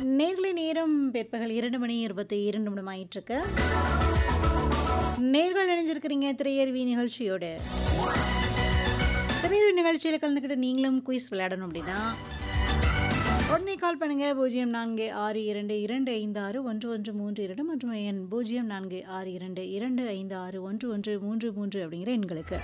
நேர்களை நேரம் பிற்பகல் இரண்டு மணி இருபத்தி இரண்டு நிமிடம் ஆயிட்டிருக்கு நேர்கள் இணைஞ்சிருக்கிறீங்க திரையருவி நிகழ்ச்சியோடு திரையருவி நிகழ்ச்சியில் கலந்துக்கிட்டு நீங்களும் குயிஸ் விளையாடணும் அப்படின்னா உடனே கால் பண்ணுங்க பூஜ்ஜியம் நான்கு ஆறு இரண்டு இரண்டு ஐந்து ஆறு ஒன்று ஒன்று மூன்று இரண்டு மற்றும் எண் பூஜ்ஜியம் நான்கு ஆறு இரண்டு இரண்டு ஐந்து ஆறு ஒன்று ஒன்று மூன்று மூன்று அப்படிங்கிற எண்களுக்கு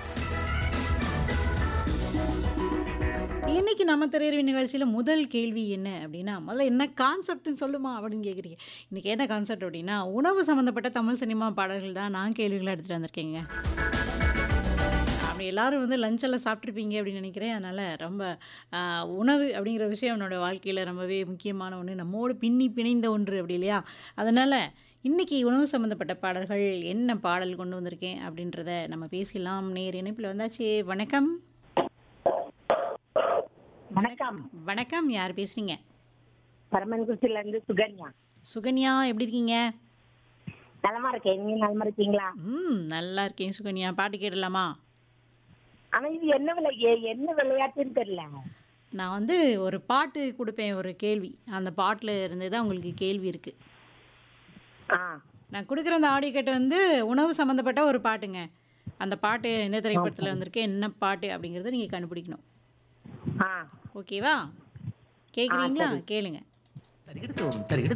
இன்னைக்கு நம்ம திரையரவி நிகழ்ச்சியில் முதல் கேள்வி என்ன அப்படின்னா முதல்ல என்ன கான்செப்ட்னு சொல்லுமா அப்படின்னு கேட்குறீங்க இன்னைக்கு என்ன கான்செப்ட் அப்படின்னா உணவு சம்மந்தப்பட்ட தமிழ் சினிமா பாடல்கள் தான் நான் கேள்விகளை எடுத்துகிட்டு வந்திருக்கேங்க அப்படி எல்லாரும் வந்து லஞ்ச் எல்லாம் சாப்பிட்ருப்பீங்க அப்படின்னு நினைக்கிறேன் அதனால் ரொம்ப ஆஹ், உணவு அப்படிங்கிற விஷயம் என்னோட வாழ்க்கையில் ரொம்பவே முக்கியமான ஒன்று நம்மோடு பின்னி பிணைந்த ஒன்று அப்படி இல்லையா அதனால் இன்னைக்கு உணவு சம்மந்தப்பட்ட பாடல்கள் என்ன பாடல் கொண்டு வந்திருக்கேன் அப்படின்றத நம்ம பேசிடலாம் நேர் இணைப்பில் வந்தாச்சு வணக்கம் வணக்கம் வணக்கம் யார் பேசுறீங்க பரமன்குறிச்சில இருந்து சுகன்யா சுகன்யா எப்படி இருக்கீங்க நலமா இருக்கேன் நீங்க நலமா இருக்கீங்களா ம் நல்லா இருக்கேன் சுகன்யா பாட்டு கேடலாமா ஆனா இது என்ன விளை எ- என்ன விளையாட்டுன்னு தெரியல நான் வந்து ஒரு பாட்டு கொடுப்பேன் ஒரு கேள்வி அந்த பாட்டில் இருந்து தான் உங்களுக்கு கேள்வி இருக்குது ஆ நான் கொடுக்குற அந்த ஆடியோ கேட்டு வந்து உணவு சம்மந்தப்பட்ட ஒரு பாட்டுங்க அந்த பாட்டு எந்த திரைப்படத்தில் வந்திருக்கு என்ன பாட்டு அப்படிங்கிறத நீங்கள் கண்டுபிடிக்கணும் ஆ ஓகேவா கேட்குறீங்களா கேளுங்க தருகிடுத்தோம் தருகிடு